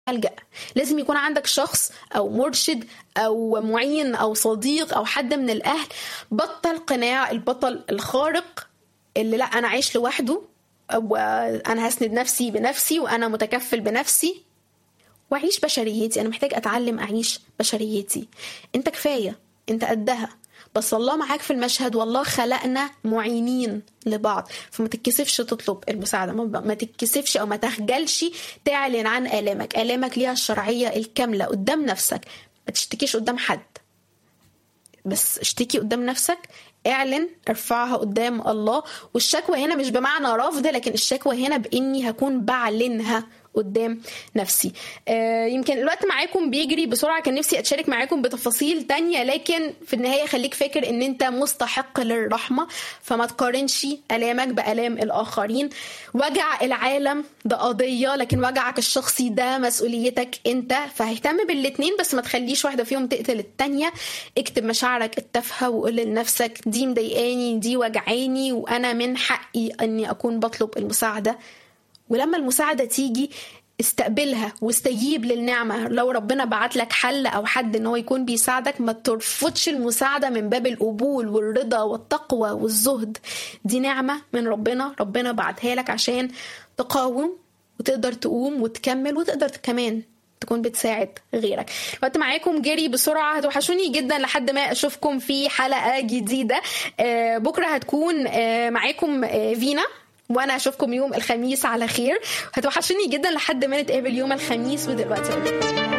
ملجأ لازم يكون عندك شخص او مرشد او معين او صديق او حد من الاهل بطل قناع البطل الخارق اللي لا انا عايش لوحده وانا هسند نفسي بنفسي وانا متكفل بنفسي واعيش بشريتي انا محتاج اتعلم اعيش بشريتي انت كفايه انت قدها بس الله معاك في المشهد والله خلقنا معينين لبعض فما تتكسفش تطلب المساعدة ما تتكسفش أو ما تخجلش تعلن عن آلامك آلامك ليها الشرعية الكاملة قدام نفسك ما تشتكيش قدام حد بس اشتكي قدام نفسك اعلن ارفعها قدام الله والشكوى هنا مش بمعنى رفض لكن الشكوى هنا باني هكون بعلنها قدام نفسي آه يمكن الوقت معاكم بيجري بسرعة كان نفسي أتشارك معاكم بتفاصيل تانية لكن في النهاية خليك فاكر أن أنت مستحق للرحمة فما تقارنش ألامك بألام الآخرين وجع العالم ده قضية لكن وجعك الشخصي ده مسؤوليتك أنت فاهتم بالاتنين بس ما تخليش واحدة فيهم تقتل التانية اكتب مشاعرك التافهة وقول لنفسك دي مضايقاني دي وجعاني وأنا من حقي أني أكون بطلب المساعدة ولما المساعدة تيجي استقبلها واستجيب للنعمة لو ربنا بعت لك حل أو حد إن هو يكون بيساعدك ما ترفضش المساعدة من باب القبول والرضا والتقوى والزهد دي نعمة من ربنا ربنا بعتها لك عشان تقاوم وتقدر تقوم وتكمل وتقدر كمان تكون بتساعد غيرك الوقت معاكم جري بسرعة هتوحشوني جدا لحد ما أشوفكم في حلقة جديدة بكرة هتكون معاكم فينا وانا اشوفكم يوم الخميس على خير هتوحشوني جدا لحد ما نتقابل يوم الخميس ودلوقتي